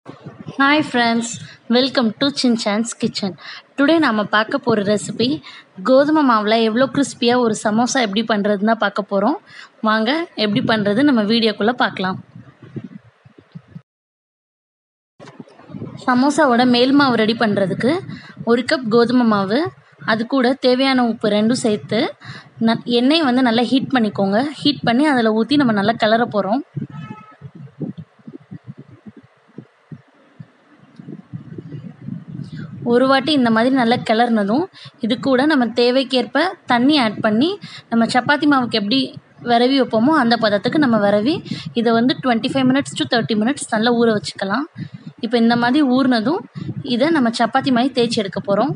hi friends welcome to சின்சான்ஸ் kitchen today நாம் பார்க்க போகிற ரெசிபி கோதுமை மாவில் எவ்வளோ கிறிஸ்பியாக ஒரு சமோசா எப்படி பண்ணுறதுன்னு தான் பார்க்க போகிறோம் வாங்க எப்படி பண்ணுறது நம்ம வீடியோக்குள்ளே பார்க்கலாம் சமோசாவோட மேல் மாவு ரெடி பண்ணுறதுக்கு ஒரு கப் கோதுமை மாவு அது கூட தேவையான உப்பு ரெண்டும் சேர்த்து ந எண்ணெய் வந்து நல்லா ஹீட் பண்ணிக்கோங்க ஹீட் பண்ணி அதில் ஊற்றி நம்ம நல்லா கிளற போகிறோம் ஒரு வாட்டி இந்த மாதிரி நல்லா கிளறினதும் இது கூட நம்ம தேவைக்கேற்ப தண்ணி ஆட் பண்ணி நம்ம சப்பாத்தி மாவுக்கு எப்படி விரவி வைப்போமோ அந்த பதத்துக்கு நம்ம விரவி இதை வந்து twenty five minutes to thirty minutes நல்லா ஊற வச்சுக்கலாம் இப்போ இந்த மாதிரி ஊறினதும் இதை நம்ம சப்பாத்தி மாதிரி தேய்ச்சி எடுக்க போகிறோம்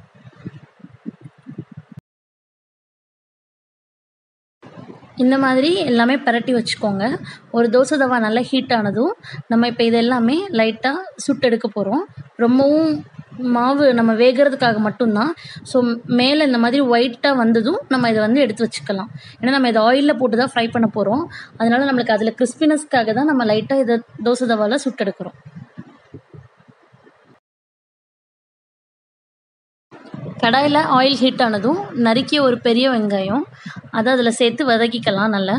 இந்த மாதிரி எல்லாமே பரட்டி வச்சுக்கோங்க ஒரு தோசை தவா நல்லா ஹீட் ஆனதும் நம்ம இப்போ இது எல்லாமே லைட்டாக சுட்டு எடுக்க போகிறோம் ரொம்பவும் மாவு நம்ம வேகிறதுக்காக மட்டும்தான் ஸோ மேலே இந்த மாதிரி ஒயிட்டாக வந்ததும் நம்ம இதை வந்து எடுத்து வச்சுக்கலாம் ஏன்னா நம்ம இதை ஆயிலில் போட்டு தான் ஃப்ரை பண்ண போகிறோம் அதனால் நம்மளுக்கு அதில் கிறிஸ்பினஸ்க்காக தான் நம்ம லைட்டாக இதை தோசை தவாவில் சுட்டு எடுக்கிறோம் கடாயில் ஆயில் ஹீட் ஆனதும் நறுக்கிய ஒரு பெரிய வெங்காயம் அதை அதில் சேர்த்து வதக்கிக்கலாம் நல்லா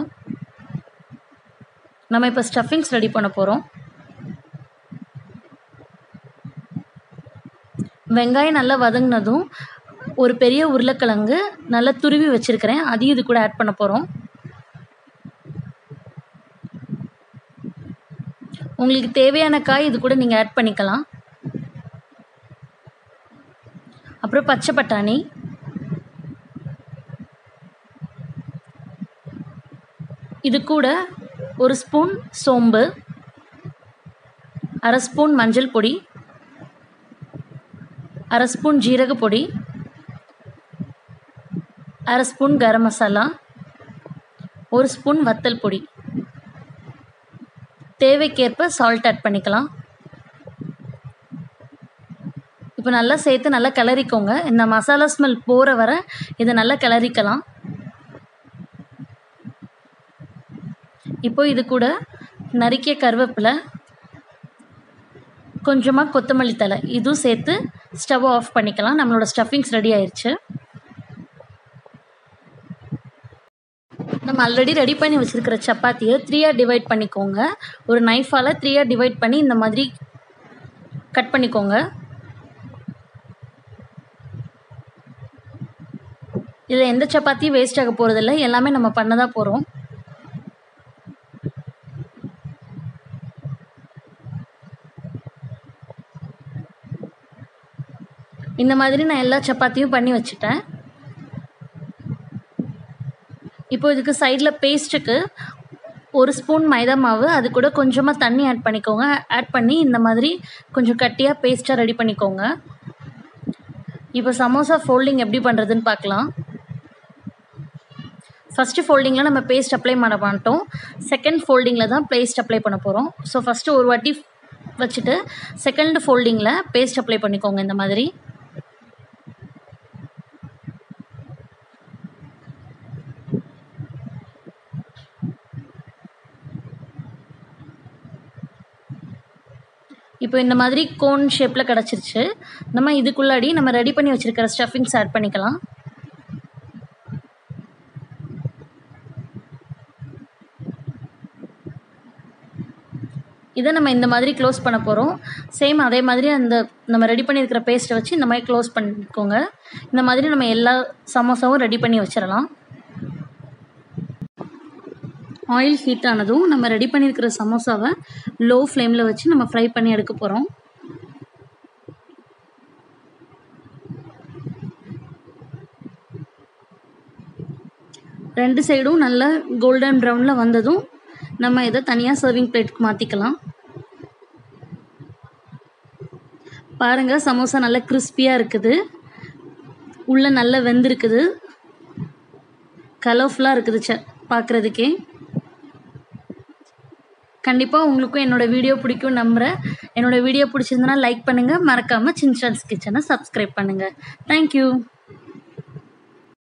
நம்ம இப்போ ஸ்டஃபிங்ஸ் ரெடி பண்ண போகிறோம் வெங்காயம் நல்லா வதங்கினதும் ஒரு பெரிய உருளைக்கிழங்கு நல்லா துருவி வச்சுருக்கிறேன் அதையும் இது கூட ஆட் பண்ண போகிறோம் உங்களுக்கு தேவையான காய் இது கூட நீங்கள் ஆட் பண்ணிக்கலாம் அப்புறம் பச்சை பட்டாணி இது கூட ஒரு ஸ்பூன் சோம்பு அரை ஸ்பூன் மஞ்சள் பொடி அரை ஸ்பூன் ஜீரக பொடி அரை ஸ்பூன் கரம் மசாலா ஒரு ஸ்பூன் வத்தல் பொடி தேவைக்கேற்ப சால்ட் ஆட் பண்ணிக்கலாம் இப்போ நல்லா சேர்த்து நல்லா கிளறிக்கோங்க இந்த மசாலா ஸ்மெல் போகிற வர இதை நல்லா கிளறிக்கலாம் இப்போ இது கூட நறுக்கிய கருவேப்பிலை கொஞ்சமாக கொத்தமல்லி தலை இதுவும் சேர்த்து ஸ்டவ் ஆஃப் பண்ணிக்கலாம் நம்மளோட ஸ்டஃபிங்ஸ் ரெடி ஆயிடுச்சு நம்ம ஆல்ரெடி ரெடி பண்ணி வச்சுருக்கிற சப்பாத்தியை த்ரீயாக டிவைட் பண்ணிக்கோங்க ஒரு நைஃபால் த்ரீயாக டிவைட் பண்ணி இந்த மாதிரி கட் பண்ணிக்கோங்க இதில் எந்த சப்பாத்தியும் வேஸ்ட் ஆக போகிறதில்ல எல்லாமே நம்ம பண்ண தான் போகிறோம் இந்த மாதிரி நான் எல்லா சப்பாத்தியும் பண்ணி வச்சுட்டேன் இப்போ இதுக்கு சைடில் பேஸ்ட்டுக்கு ஒரு ஸ்பூன் மைதா மாவு அது கூட கொஞ்சமாக தண்ணி ஆட் பண்ணிக்கோங்க ஆட் பண்ணி இந்த மாதிரி கொஞ்சம் கட்டியாக பேஸ்ட்டாக ரெடி பண்ணிக்கோங்க இப்போ சமோசா ஃபோல்டிங் எப்படி பண்ணுறதுன்னு பார்க்கலாம் ஃபஸ்ட்டு ஃபோல்டிங்கில் நம்ம பேஸ்ட் அப்ளை பண்ண மாட்டோம் செகண்ட் ஃபோல்டிங்கில் தான் பேஸ்ட் அப்ளை பண்ண போகிறோம் ஸோ ஃபஸ்ட்டு ஒரு வாட்டி வச்சுட்டு செகண்ட் ஃபோல்டிங்கில் பேஸ்ட் அப்ளை பண்ணிக்கோங்க இந்த மாதிரி இப்போ இந்த மாதிரி கோன் ஷேப்பில் கிடச்சிருச்சு நம்ம இதுக்குள்ளாடி நம்ம ரெடி பண்ணி வச்சுருக்கிற ஸ்டஃபிங்ஸ் ஆட் பண்ணிக்கலாம் இதை நம்ம இந்த மாதிரி க்ளோஸ் பண்ண போகிறோம் சேம் அதே மாதிரி அந்த நம்ம ரெடி பண்ணியிருக்கிற பேஸ்ட்டை வச்சு இந்த மாதிரி க்ளோஸ் பண்ணிக்கோங்க இந்த மாதிரி நம்ம எல்லா சமோசாவும் ரெடி பண்ணி வச்சிடலாம் ஆயில் ஹீட் ஆனதும் நம்ம ரெடி பண்ணியிருக்கிற சமோசாவை லோ ஃப்ளேமில் வச்சு நம்ம ஃப்ரை பண்ணி எடுக்க போகிறோம் ரெண்டு சைடும் நல்லா கோல்டன் ப்ரௌனில் வந்ததும் நம்ம இதை தனியாக சர்விங் பிளேட்டுக்கு மாற்றிக்கலாம் பாருங்கள் சமோசா நல்லா கிறிஸ்பியாக இருக்குது உள்ளே நல்லா வெந்திருக்குது கலர்ஃபுல்லாக இருக்குது ச பார்க்குறதுக்கே கண்டிப்பாக உங்களுக்கும் என்னோடய வீடியோ பிடிக்கும் நம்புகிறேன் என்னோடய வீடியோ பிடிச்சிருந்தனா லைக் பண்ணுங்கள் மறக்காமல் சின்சான்ஸ் கிச்சனை சப்ஸ்கிரைப் பண்ணுங்கள் தேங்க்யூ